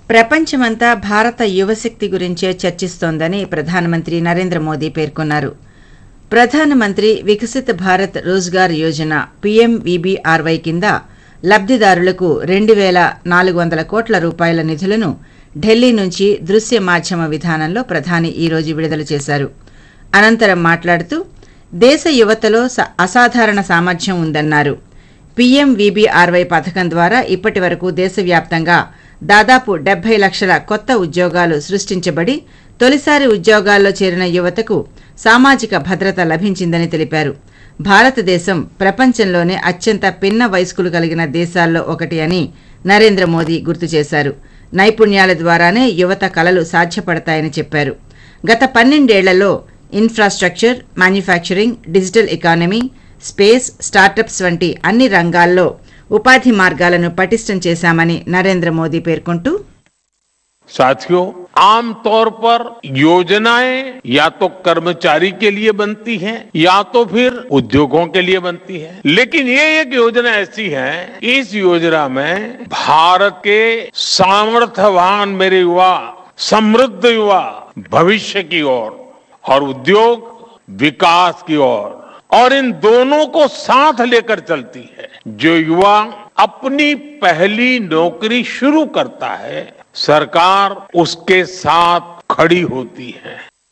ప్రపంచమంతా భారత యువశక్తి గురించే చర్చిస్తోందని ప్రధానమంత్రి నరేంద్ర మోదీ పేర్కొన్నారు ప్రధానమంత్రి వికసిత్ భారత్ రోజ్గార్ యోజన పీఎంవీబీఆర్వై కింద లబ్దిదారులకు రెండు వేల నాలుగు వందల కోట్ల రూపాయల నిధులను ఢిల్లీ నుంచి దృశ్య మాధ్యమ విధానంలో ప్రధాని ఈ రోజు విడుదల చేశారు అనంతరం మాట్లాడుతూ దేశ యువతలో స- అసాధారణ సామర్థ్యం ఉందన్నారు పీఎంవీబీఆర్వై పథకం ద్వారా ఇప్పటి వరకు దేశవ్యాప్తంగా దాదాపు డెబ్బై లక్షల కొత్త ఉద్యోగాలు సృష్టించబడి తొలిసారి ఉద్యోగాల్లో చేరిన యువతకు సామాజిక భద్రత లభించిందని తెలిపారు భారతదేశం ప్రపంచంలోనే అత్యంత పిన్న వయస్కులు కలిగిన దేశాల్లో ఒకటి అని నరేంద్ర మోదీ గుర్తు చేశారు నైపుణ్యాల ద్వారానే యువత కలలు సాధ్యపడతాయని చెప్పారు గత పన్నెండేళ్లలో infrastructure manufacturing digital economy space startups వంటి అన్ని రంగాల్లో ఉపాధి మార్గాలను పటిష్టం చేశామని నరేంద్ర మోదీ పేర్కొంటూ साथियों आमतौर पर योजनाएं या तो कर्मचारी के लिए बनती हैं या तो फिर उद्योगों के लिए बनती है लेकिन ये एक योजना ऐसी है इस योजना में भारत के सामर्थ्यवान मेरे युवा समृद्ध युवा भविष्य की ओर और उद्योग विकास की ओर और इन दोनों को साथ लेकर चलती है जो युवा अपनी पहली नौकरी शुरू करता है सरकार उसके साथ खड़ी होती है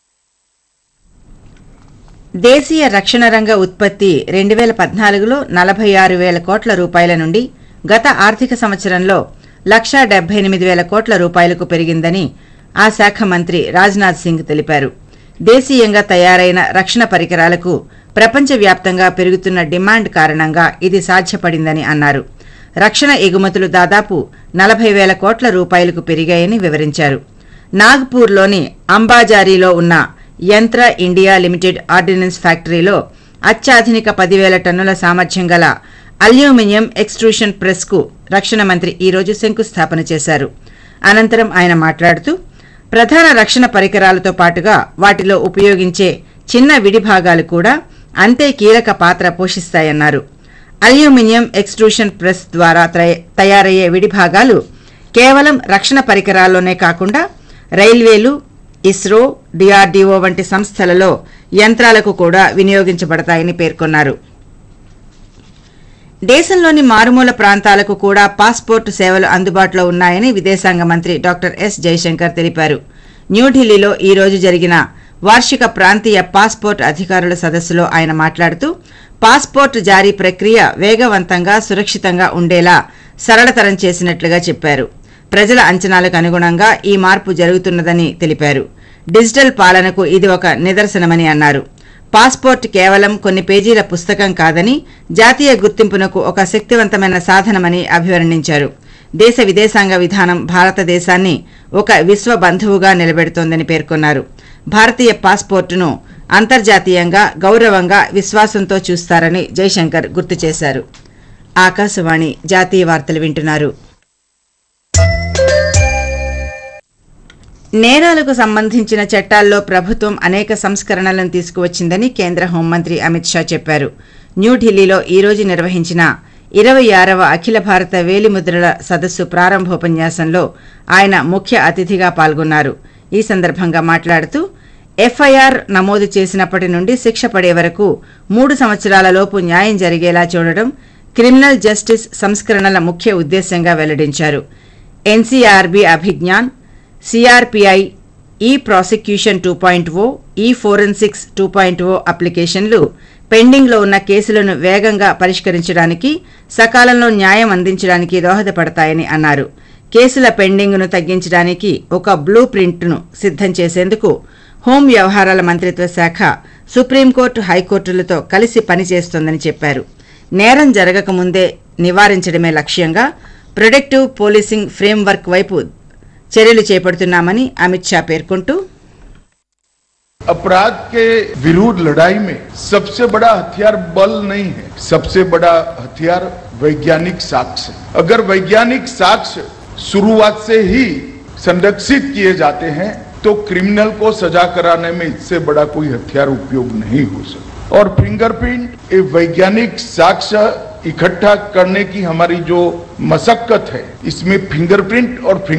దేశీయ రక్షణ రంగ ఉత్పత్తి రెండు వేల పద్నాలుగులో నలభై ఆరు వేల కోట్ల రూపాయల నుండి గత ఆర్థిక సంవత్సరంలో లక్షా డెబ్బై ఎనిమిది వేల కోట్ల రూపాయలకు పెరిగిందని ఆ శాఖ మంత్రి రాజ్నాథ్ సింగ్ తెలిపారు దేశీయంగా తయారైన రక్షణ పరికరాలకు ప్రపంచవ్యాప్తంగా పెరుగుతున్న డిమాండ్ కారణంగా ఇది సాధ్యపడిందని అన్నారు రక్షణ ఎగుమతులు దాదాపు నలభై వేల కోట్ల రూపాయలకు పెరిగాయని వివరించారు నాగ్పూర్లోని అంబాజారీలో ఉన్న యంత్ర ఇండియా లిమిటెడ్ ఆర్డినెన్స్ ఫ్యాక్టరీలో అత్యాధునిక పదివేల టన్నుల సామర్థ్యం గల అల్యూమినియం ఎక్స్ట్రూషన్ ప్రెస్కు రక్షణ మంత్రి ఈ రోజు శంకుస్థాపన చేశారు అనంతరం ఆయన మాట్లాడుతూ ప్రధాన రక్షణ పరికరాలతో పాటుగా వాటిలో ఉపయోగించే చిన్న విడిభాగాలు కూడా అంతే కీలక పాత్ర పోషిస్తాయన్నారు అల్యూమినియం ఎక్స్ట్రూషన్ ప్రెస్ ద్వారా త్రయ- తయారయ్యే విడిభాగాలు కేవలం రక్షణ పరికరాల్లోనే కాకుండా రైల్వేలు ఇస్రో డిఆర్డీఓ వంటి సంస్థలలో యంత్రాలకు కూడా వినియోగించబడతాయని పేర్కొన్నారు దేశంలోని మారుమూల ప్రాంతాలకు కూడా పాస్పోర్టు సేవలు అందుబాటులో ఉన్నాయని విదేశాంగ మంత్రి డాక్టర్ ఎస్ జయశంకర్ తెలిపారు న్యూఢిల్లీలో ఈ రోజు జరిగిన వార్షిక ప్రాంతీయ పాస్పోర్ట్ అధికారుల సదస్సులో ఆయన మాట్లాడుతూ పాస్పోర్ట్ జారీ ప్రక్రియ వేగవంతంగా సురక్షితంగా ఉండేలా సరళతరం చేసినట్లుగా చెప్పారు ప్రజల అంచనాలకు అనుగుణంగా ఈ మార్పు జరుగుతున్నదని తెలిపారు డిజిటల్ పాలనకు ఇది ఒక నిదర్శనమని అన్నారు పాస్పోర్ట్ కేవలం కొన్ని పేజీల పుస్తకం కాదని జాతీయ గుర్తింపునకు ఒక శక్తివంతమైన సాధనమని అభివర్ణించారు దేశ విదేశాంగ విధానం భారతదేశాన్ని ఒక విశ్వ బంధువుగా నిలబెడుతోందని పేర్కొన్నారు భారతీయ పాస్పోర్టును అంతర్జాతీయంగా గౌరవంగా విశ్వాసంతో చూస్తారని జైశంకర్ గుర్తు చేశారు ఆకాశవాణి జాతీయ వార్తలు వింటున్నారు నేరాలకు సంబంధించిన చట్టాల్లో ప్రభుత్వం అనేక సంస్కరణలను తీసుకువచ్చిందని కేంద్ర హోంమంత్రి అమిత్ షా చెప్పారు న్యూఢిల్లీలో ఈ రోజు నిర్వహించిన ఇరవై ఆరవ అఖిల భారత వేలిముద్రల సదస్సు ప్రారంభోపన్యాసంలో ఆయన ముఖ్య అతిథిగా పాల్గొన్నారు ఈ సందర్భంగా మాట్లాడుతూ ఎఫ్ఐఆర్ నమోదు చేసినప్పటి నుండి శిక్ష పడే వరకు మూడు సంవత్సరాల లోపు న్యాయం జరిగేలా చూడడం క్రిమినల్ జస్టిస్ సంస్కరణల ముఖ్య ఉద్దేశ్యంగా వెల్లడించారు ఎన్సీఆర్బీ అభిజ్ఞాన్ సిఆర్పిఐ ఈ ప్రాసిక్యూషన్ టూ పాయింట్ ఓ ఈ ఫోరెన్సిక్స్ టూ పాయింట్ ఓ అప్లికేషన్లు పెండింగ్లో ఉన్న కేసులను వేగంగా పరిష్కరించడానికి సకాలంలో న్యాయం అందించడానికి దోహదపడతాయని అన్నారు కేసుల పెండింగ్ను తగ్గించడానికి ఒక బ్లూ ప్రింట్ను సిద్ధం చేసేందుకు హోం వ్యవహారాల మంత్రిత్వ శాఖ సుప్రీంకోర్టు హైకోర్టులతో కలిసి పనిచేస్తోందని చెప్పారు నేరం జరగకముందే నివారించడమే లక్ష్యంగా ప్రొడక్టివ్ పోలీసింగ్ ఫ్రేమ్వర్క్ వైపు చర్యలు చేపడుతున్నామని అమిత్ షా పేర్కొంటూ अपराध के विरुद्ध लड़ाई में सबसे बड़ा हथियार बल नहीं है सबसे बड़ा हथियार वैज्ञानिक साक्ष्य है। अगर वैज्ञानिक साक्ष्य शुरुआत से ही संरक्षित किए जाते हैं तो क्रिमिनल को सजा कराने में इससे बड़ा कोई हथियार उपयोग नहीं हो सकता और फिंगरप्रिंट ये वैज्ञानिक साक्ष्य इकट्ठा करने की हमारी जो मशक्कत है इसमें फिंगरप्रिंट और